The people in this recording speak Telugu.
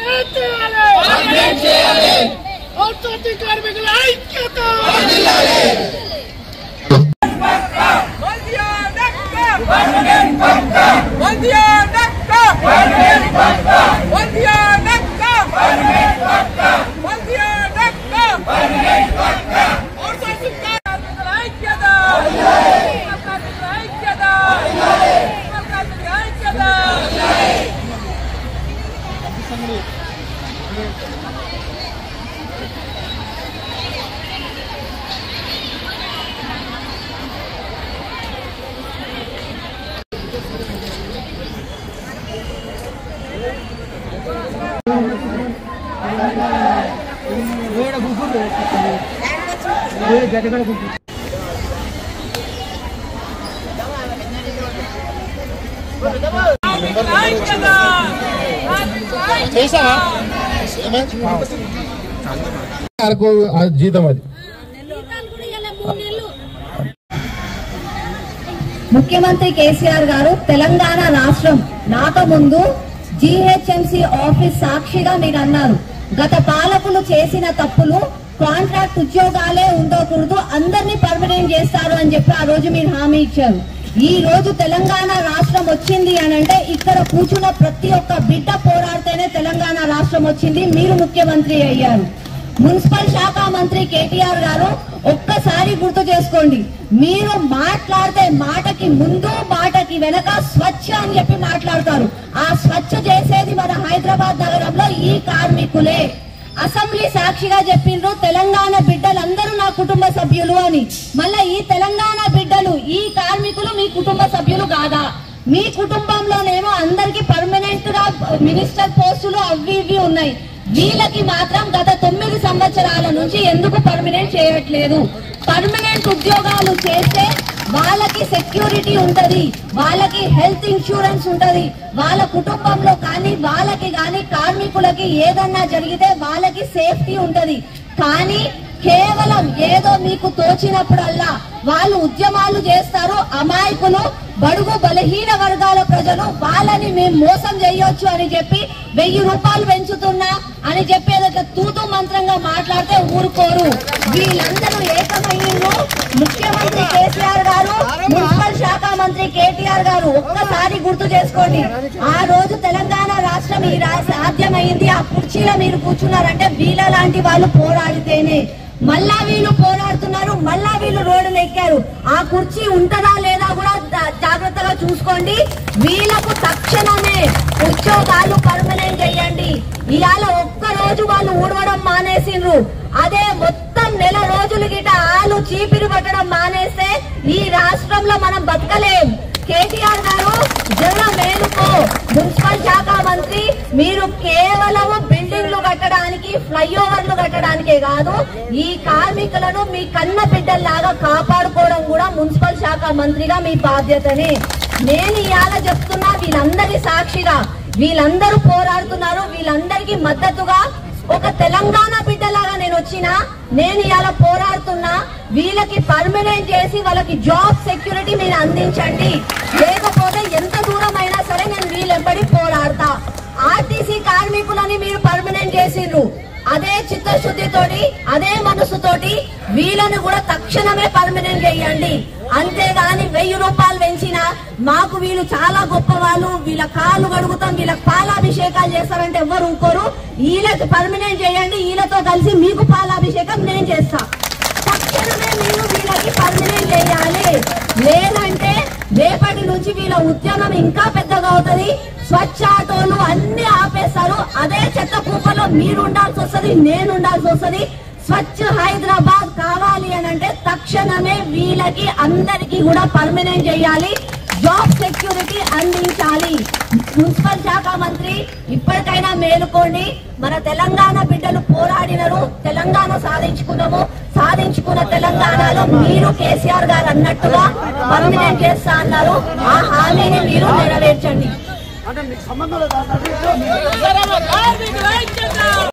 చేయాలి అవుట్సోర్సింగ్ కార్మికుల ఐక్యత చేసావా అరకు ఆ జీతం అది ముఖ్యమంత్రి కేసీఆర్ గారు తెలంగాణ రాష్ట్రం నాతో ముందు జీహెచ్ఎంసీ ఆఫీస్ సాక్షిగా మీరు అన్నారు గత పాలకులు చేసిన తప్పులు కాంట్రాక్ట్ ఉద్యోగాలే ఉండకూడదు అందరినీ పర్మనెంట్ చేస్తారు అని చెప్పి ఆ రోజు మీరు హామీ ఇచ్చారు ఈ రోజు తెలంగాణ రాష్ట్రం వచ్చింది అని అంటే ఇక్కడ కూర్చున్న ప్రతి ఒక్క బిడ్డ పోరాడితేనే తెలంగాణ రాష్ట్రం వచ్చింది మీరు ముఖ్యమంత్రి అయ్యారు మున్సిపల్ శాఖ మంత్రి కేటీఆర్ గారు ఒక్కసారి గుర్తు చేసుకోండి మీరు మాట్లాడితే మాటకి ముందు మాటకి వెనక స్వచ్ఛ అని చెప్పి మాట్లాడతారు ఆ స్వచ్ఛ చేసేది మన హైదరాబాద్ నగరంలో ఈ కార్మికులే అసెంబ్లీ సాక్షిగా చెప్పిండ్రు తెలంగాణ బిడ్డలందరూ నా కుటుంబ సభ్యులు అని మళ్ళా ఈ తెలంగాణ బిడ్డలు ఈ కార్మికులు మీ కుటుంబ సభ్యులు కాదా మీ కుటుంబంలోనేమో అందరికి పర్మనెంట్ గా మినిస్టర్ పోస్టులు అవి ఇవి ఉన్నాయి వీళ్ళకి మాత్రం గత తొమ్మిది సంవత్సరాల నుంచి ఎందుకు పర్మనెంట్ చేయట్లేదు పర్మనెంట్ ఉద్యోగాలు చేస్తే వాళ్ళకి సెక్యూరిటీ ఉంటది వాళ్ళకి హెల్త్ ఇన్సూరెన్స్ ఉంటది వాళ్ళ కుటుంబంలో కానీ వాళ్ళకి కానీ కార్మికులకి ఏదన్నా జరిగితే వాళ్ళకి సేఫ్టీ ఉంటది కానీ కేవలం ఏదో మీకు తోచినప్పుడల్లా వాళ్ళు ఉద్యమాలు చేస్తారు అమాయకులు బడుగు బలహీన వర్గాల ప్రజలు వాళ్ళని మేము మోసం చేయొచ్చు అని చెప్పి వెయ్యి రూపాయలు పెంచుతున్నా అని చెప్పి ఏదైతే తూతు మంత్రంగా మాట్లాడితే ఊరుకోరు వీళ్ళందరూ ఏకమయ్యిండ్రు ముఖ్యమంత్రి కేసీఆర్ గారు మున్సిపల్ శాఖ మంత్రి కేటీఆర్ గారు ఒక్కసారి గుర్తు చేసుకోండి ఆ రోజు తెలంగాణ రాష్ట్రం ఈ రా- సాధ్యమైంది ఆ కుర్చీలో మీరు కూర్చున్నారంటే వీళ్ళ లాంటి వాళ్ళు పోరాడితేనే మళ్ళా వీళ్ళు పోరాడుతున్నారు మళ్ళా వీళ్ళు రోడ్డులు ఎక్కారు ఆ కుర్చీ ఉంటదా లేదా కూడా జా- జాగ్రత్తగా చూసుకోండి వీళ్ళకు తక్షణమే ఉద్యోగాలు పర్మనెంట్ చేయండి ఇవాళ ఒక్క రోజు వాళ్ళు ఊడవడం మానేసిండ్రు అదే మొత్తం నెల రోజులు గిట ఆలు చీపిరి పట్టడం మానేస్తే ఈ రాష్ట్రంలో మనం బతకలేం కేటీఆర్ గారు జన మేలుకో మున్సిపల్ శాఖ మంత్రి మీరు కేవలం బిల్డింగ్లు కట్టడానికి ఫ్లైఓవర్లు కట్టడానికే కాదు ఈ కార్మికులను మీ కన్న బిడ్డల్లాగా కాపాడుకోవడం కూడా మున్సిపల్ శాఖ మంత్రిగా మీ బాధ్యతనే నేను ఇవాళ చెప్తున్నా వీళ్ళందరి సాక్షిగా వీళ్ళందరూ పోరాడుతున్నారు వీళ్ళందరికీ మద్దతుగా ఒక తెలంగాణ బిడ్డలాగా నేను వచ్చిన నేను ఇవాళ పోరాడుతున్నా వీళ్ళకి పర్మనెంట్ చేసి వాళ్ళకి జాబ్ సెక్యూరిటీ మీరు అందించండి లేకపోతే ఎంత దూరం అయినా సరే నేను వీళ్ళెంబడి పోరాడతా ఆర్టీసీ కార్మికులని మీరు పర్మనెంట్ చేసిండ్రు అదే చిత్తశుద్ధితోటి అదే మనసుతోటి వీళ్ళని కూడా తక్షణమే పర్మనెంట్ చేయండి అంతేగాని వెయ్యి రూపాయలు పెంచిన మాకు వీళ్ళు చాలా గొప్ప వాళ్ళు వీళ్ళ కాళ్ళు కడుగుతాం వీళ్ళకి పాలాభిషేకాలు చేస్తారంటే ఎవరు ఊరుకోరు వీళ్ళకి పర్మనెంట్ చేయండి వీళ్ళతో కలిసి మీకు పాలాభిషేకం నేను చేస్తా తక్షణమే మీరు వీళ్ళకి పర్మనెంట్ చేయాలి లేదంటే రేపటి నుంచి వీళ్ళ ఉద్యమం ఇంకా పెద్దగా అవుతది స్వచ్ఛ ఆటోలు అన్ని ఆపేస్తారు అదే చెత్త కుప్పలో మీరు ఉండాల్సి వస్తది నేను ఉండాల్సి వస్తది స్వచ్ఛ హైదరాబాద్ కావాలి అని అంటే తక్షణమే వీళ్ళకి అందరికీ కూడా పర్మనెంట్ చేయాలి జాబ్ సెక్యూరిటీ అందించాలి మున్సిపల్ శాఖ మంత్రి ఇప్పటికైనా మేలుకోండి మన తెలంగాణ బిడ్డలు పోరాడినరు తెలంగాణ సాధించుకున్నాము సాధించుకున్న తెలంగాణలో మీరు కేసీఆర్ గారు అన్నట్టుగా పర్మనెంట్ చేస్తా అన్నారు ఆ హామీని మీరు నెరవేర్చండి కార్మికుల ఐక్యత